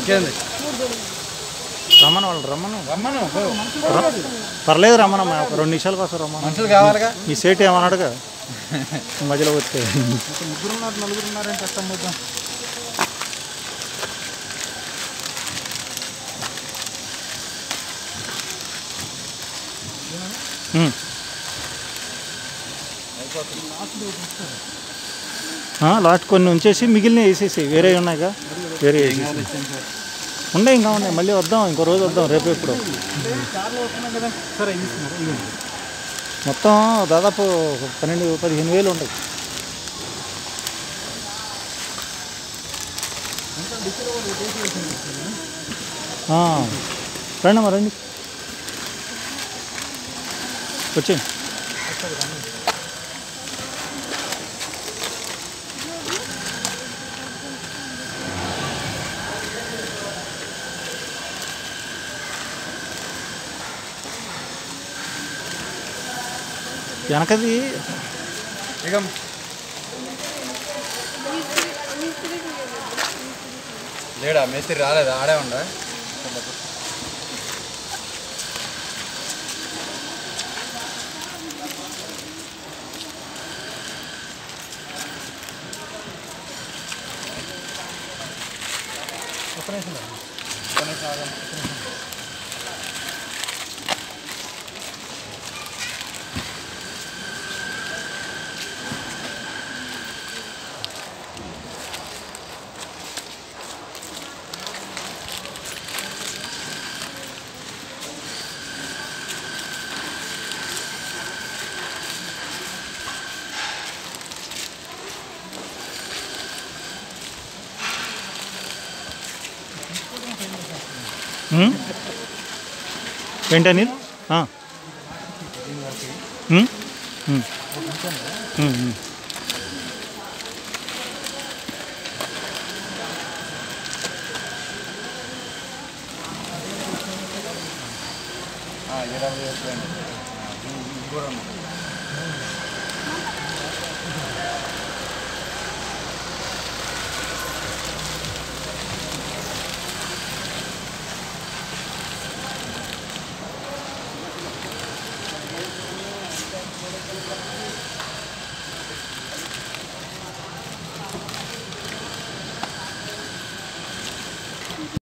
ఇంకేంది రమ్మను వాళ్ళు రమ్మను రమ్మను ర- పర్లేదు రమ్మనమ్మా ఒక రెండు నిమిషాల కోసం రమ్మను మనుషులు కావాలిగా మీ సేటు ఏమన్నాడుగా మధ్యలో వస్తే ముగ్గురు ఉన్నారు నలుగురు ఉన్నారని కష్టం పోతాం ఉమ్. ఆ, లాస్ట్ కొన్ని ఉంచేసి మిగిలిన వేసేసి వేరే ఉన్నాయిగా వేరే వేసేసి ఉండే ఇంకా ఉన్నాయి మళ్ళీ వద్దాం ఇంకో రోజు వద్దాం రేపు ఎప్పుడు కార్లో వస్తున్నాం కదా సరే తీసుకున్నారు ఇదిగోండి. మొత్తం దాదాపు ఒక పన్నెండు పదిహేను వేలు ఉంటాయి ఆ, రండి మరి రండి వచ్చేయండి వెనకది ఇక లేడా మేస్త్రి రాలేదా ఆడే ఉండా ఉమ్? ఏంటి అనిల్ ఆ. ఉమ్? ఉమ్. ఉమ్, ఉమ్. ఇరవై వేలు కూడా ఉన్నాయి.